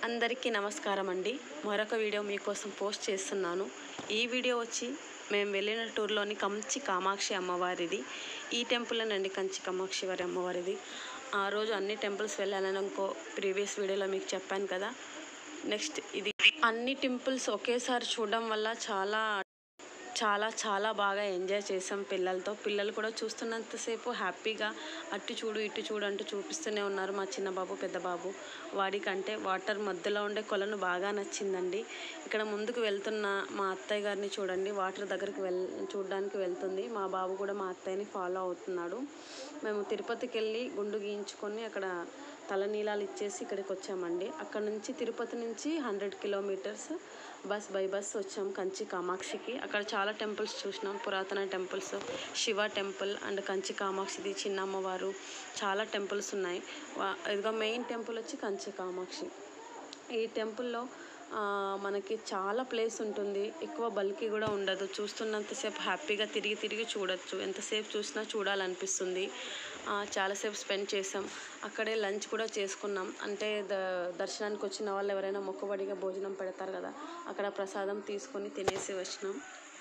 అందరికీ నమస్కారం అండి మరొక వీడియో మీకోసం పోస్ట్ చేస్తున్నాను ఈ వీడియో వచ్చి మేము వెళ్ళిన టూర్లోని కంచి కామాక్షి అమ్మవారిది ఈ టెంపుల్నండి కంచి కామాక్షి వారి అమ్మవారిది ఆ రోజు అన్ని టెంపుల్స్ వెళ్ళాలని ఇంకో ప్రీవియస్ వీడియోలో మీకు చెప్పాను కదా నెక్స్ట్ ఇది అన్ని టెంపుల్స్ ఒకేసారి చూడడం వల్ల చాలా చాలా చాలా బాగా ఎంజాయ్ చేసాం పిల్లలతో పిల్లలు కూడా చూస్తున్నంతసేపు హ్యాపీగా అటు చూడు ఇటు చూడు అంటూ చూపిస్తూనే ఉన్నారు మా చిన్న బాబు పెద్ద బాబు వాడికంటే వాటర్ మధ్యలో ఉండే కొలను బాగా నచ్చిందండి ఇక్కడ ముందుకు వెళ్తున్న మా అత్తయ్య గారిని చూడండి వాటర్ దగ్గరికి వెళ్ చూడడానికి వెళ్తుంది మా బాబు కూడా మా అత్తయ్యని ఫాలో అవుతున్నాడు మేము తిరుపతికి వెళ్ళి గుండు గీయించుకొని అక్కడ తలనీలాలు ఇచ్చేసి ఇక్కడికి వచ్చామండి అక్కడ నుంచి తిరుపతి నుంచి hundred kilometres bus by bus వచ్చాం కంచి కామాక్షికి అక్కడ చాలా టెంపుల్స్ చూసినాం పురాతన temples Shiva temple and Kanchi కామాక్షిది చిన్న అమ్మవారు చాలా టెంపుల్స్ ఉన్నాయి వా- ఇదిగో మెయిన్ టెంపుల్ వచ్చి కంచి కామాక్షి ఈ టెంపుల్లో ఆ, మనకి చాలా ప్లేస్ ఉంటుంది ఎక్కువ బల్కి కూడా ఉండదు చూస్తున్నంతసేపు హ్యాపీగా తిరిగి తిరిగి చూడొచ్చు ఎంతసేపు చూసినా చూడాలనిపిస్తుంది ఆ, చాలాసేపు స్పెండ్ చేసాం అక్కడే లంచ్ కూడా చేసుకున్నాం అంటే ద దర్శనానికి వచ్చిన వాళ్ళు ఎవరైనా మొక్కుబడిగా భోజనం పెడతారు కదా అక్కడ ప్రసాదం తీసుకొని తినేసి వచ్చినాం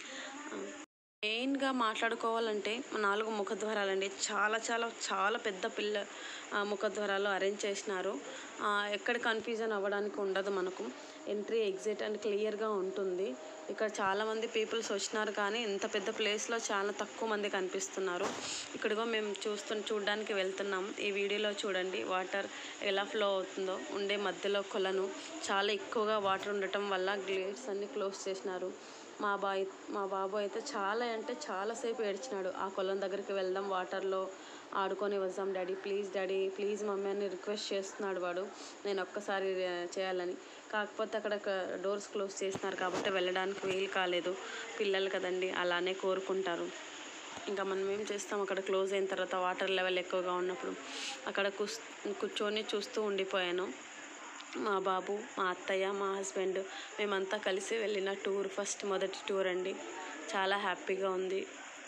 ఆ, మెయిన్గా మాట్లాడుకోవాలంటే మా నాలుగు ముఖద్వారాలండి చాలా చాలా చాలా పెద్ద పిల్ల ఆ, ముఖద్వారాలు అరేంజ్ చేసినారు ఆ, ఎక్కడ కన్ఫ్యూజన్ అవ్వడానికి ఉండదు మనకు ఎంట్రీ ఎగ్జిట్ అని క్లియర్గా ఉంటుంది ఇక్కడ చాలామంది పీపుల్స్ వచ్చినారు కానీ ఇంత పెద్ద ప్లేస్లో చాలా తక్కువ మంది కనిపిస్తున్నారు ఇక్కడిగో మేము చూస్తు చూడడానికి వెళ్తున్నాం ఈ వీడియోలో చూడండి వాటర్ ఎలా ఫ్లో అవుతుందో ఉండే మధ్యలో కొలను చాలా ఎక్కువగా వాటర్ ఉండటం వల్ల గేట్స్ అన్ని క్లోజ్ చేసినారు మా బాయ్ మా బాబు అయితే చాలా అంటే చాలాసేపు ఏడ్చినాడు ఆ కొలం దగ్గరికి వెళ్దాం వాటర్లో ఆడుకొని వద్దాం daddy please daddy please mummy అని రిక్వెస్ట్ చేస్తున్నాడు వాడు నేను ఒక్కసారి ఆ, చేయాలని కాకపోతే అక్కడ డోర్స్ క్లోజ్ చేసినారు కాబట్టి వెళ్ళడానికి వీలు కాలేదు పిల్లలు కదండి అలానే కోరుకుంటారు ఇంకా మనం ఏం చేస్తాం అక్కడ క్లోజ్ అయిన తర్వాత వాటర్ లెవెల్ ఎక్కువగా ఉన్నప్పుడు అక్కడ కుస్ కూర్చొని చూస్తూ ఉండిపోయాను మా బాబు మా అత్తయ్య మా హస్బెండ్ మేమంతా కలిసి వెళ్ళిన టూర్ ఫస్ట్ మొదటి టూర్ అండి చాలా హ్యాపీగా ఉంది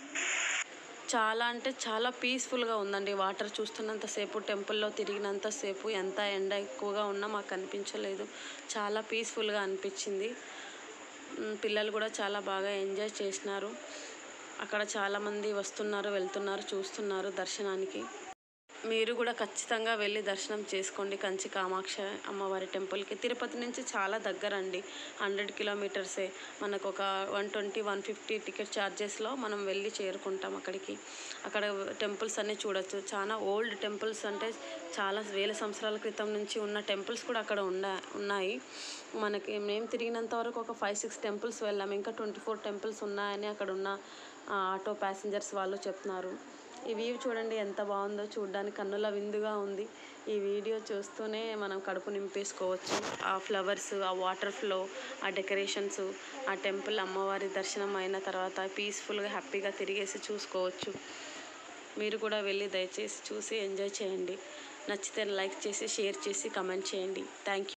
చాలా అంటే చాలా పీస్ఫుల్గా ఉందండి వాటర్ చూస్తున్నంతసేపు టెంపుల్లో తిరిగినంతసేపు ఎంత ఎండ ఎక్కువగా ఉన్నా మాకు అనిపించలేదు చాలా పీస్ఫుల్గా అనిపించింది మ్, పిల్లలు కూడా చాలా బాగా ఎంజాయ్ చేసినారు అక్కడ చాలామంది వస్తున్నారు వెళ్తున్నారు చూస్తున్నారు దర్శనానికి మీరు కూడా ఖచ్చితంగా వెళ్ళి దర్శనం చేసుకోండి కంచి కామాక్ష అమ్మవారి టెంపుల్కి తిరుపతి నుంచి చాలా దగ్గర అండి హండ్రెడ్ కిలోమీటర్సే మనకు ఒక one twenty one fifty ticket ఛార్జెస్లో మనం వెళ్ళి చేరుకుంటాం అక్కడికి అక్కడ టెంపుల్స్ అన్నీ చూడొచ్చు చాలా ఓల్డ్ టెంపుల్స్ అంటే చాలా వేల సంవత్సరాల క్రితం నుంచి ఉన్న టెంపుల్స్ కూడా అక్కడ ఉన్న ఉన్నాయి మనకి మేము తిరిగినంత వరకు ఒక ఫైవ్ సిక్స్ టెంపుల్స్ వెళ్ళాము ఇంకా ట్వంటీ ఫోర్ టెంపుల్స్ ఉన్నాయని అక్కడ ఉన్న ఆ, ఆటో ప్యాసింజర్స్ వాళ్ళు చెప్తున్నారు ఈ వ్యూ చూడండి ఎంత బాగుందో చూడడానికి కన్నుల విందుగా ఉంది ఈ వీడియో చూస్తూనే మనం కడుపు నింపేసుకోవచ్చు ఆ ఫ్లవర్స్ ఆ వాటర్ ఫ్లో ఆ డెకరేషన్స్ ఆ టెంపుల్ అమ్మవారి దర్శనం అయిన తర్వాత పీస్ఫుల్గా హ్యాపీగా తిరిగేసి చూసుకోవచ్చు మీరు కూడా వెళ్ళి దయచేసి చూసి ఎంజాయ్ చేయండి నచ్చితే లైక్ చేసి షేర్ చేసి కమెంట్ చేయండి థ్యాంక్ యూ